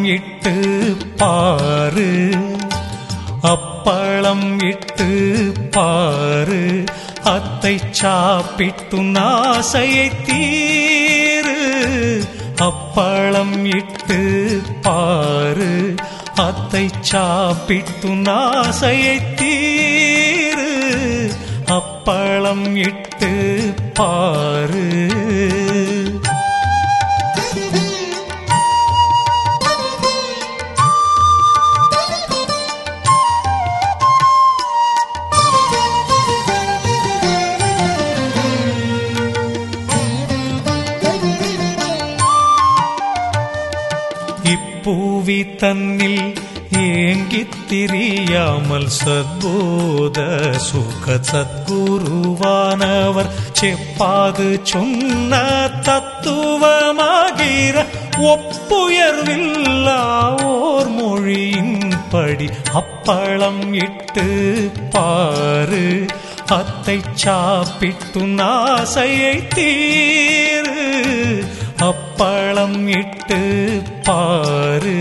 இட்டு பாரு அப்பளம் இட்டு பாரு அத்தை சாப்பிட்டு நாசையை தீரு அப்பளம் இட்டு பாரு அத்தை சாப்பிட்டு நாசையை தீரு அப்பளம் இட்டு பாரு இப்பூவி தன்னில் ஏங்கித் திரியாமல் சத்போத சுக சத்குருவானவர் செப்பாது சொன்ன தத்துவமாகிற ஒப்புயர்வில்லா ஓர் மொழியின்படி அப்பளம் இட்டு பாரு அத்தை சாப்பிட்டு நாசையை தீரு அப்பளம் இட்டு பாரு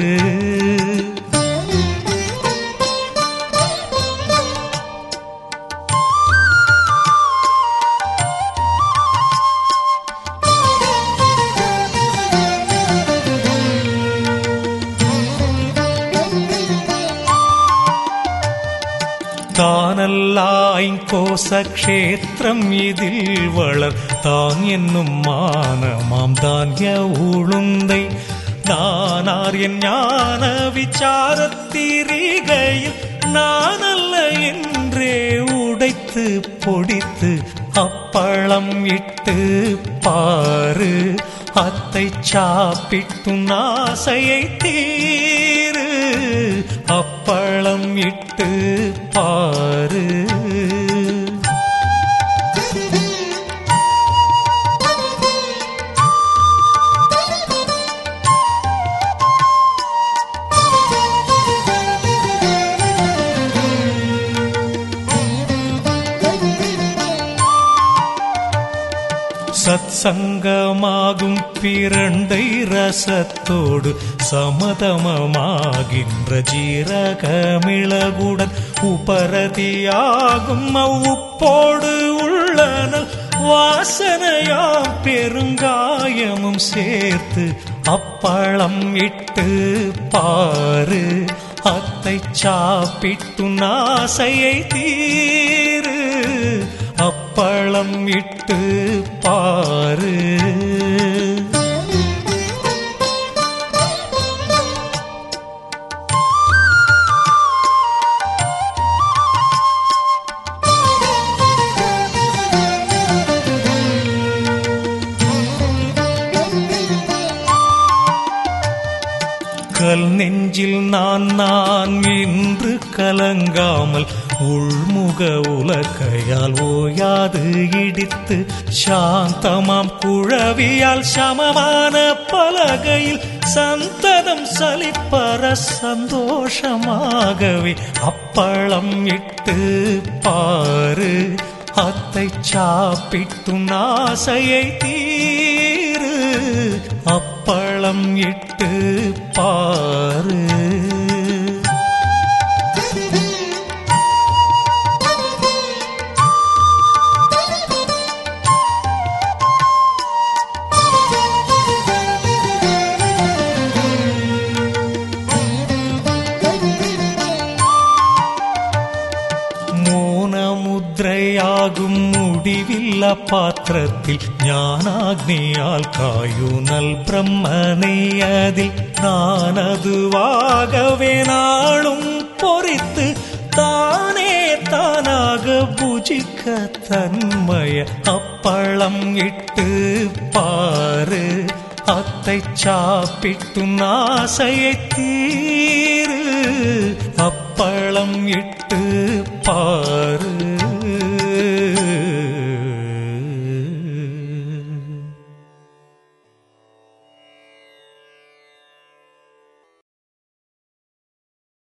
தானல்லாய்கோச க்ஷேத்திரம் இதில் வளர் தான் என்னும் மானமாம் தானிய உளுந்தை நானார் என் ஞான விசாரத்திரிகையில் நானல்ல என்றே உடைத்து பொடித்து அப்பளம் இட்டு பாரு அத்தை சாப்பிட்டு நாசையை தீரு அப்பளம் இட்டு பாரு சத் சங்கமாகும் பிரண்டை ரசத்தோடு சமதமமாகின்ற ஜீரகமிளகுடன் உபரதியாகும் அவ்வுப்போடு உள்ளனல் வாசனையாம் பெருங்காயமும் சேர்த்து அப்பளம் இட்டு பாரு அத்தை சாப்பிட்டு நாசையை தீரு அப்பளம் இட்டு பாரு கல் நெஞ்சில் நான் நான் என்று கலங்காமல் உள்முக உலக்கையால் ஓயாது இடித்து சாந்தமாம் குழவியால் சமமான பலகையில் சந்ததம் சலிப்பற சந்தோஷமாகவே அப்பளம் இட்டு பாரு அத்தை சாப்பிட்டு நாசையை தீரு அப்பளம் இட்டு பாரு மோனமுத்ரையாகும் முடிவில்ல பாத்திரத்தில் ஞானாக்னியால் காயுனல் பிரம்மனை அதில் நானதுவாகவே நாளும் பொறித்து தானே தானாக புஜிக்க தன்மய அப்பளம் இட்டு பாரு அத்தை சாப்பிட்டு நாசையை தீரு அப்பளம் இட்டு பாரு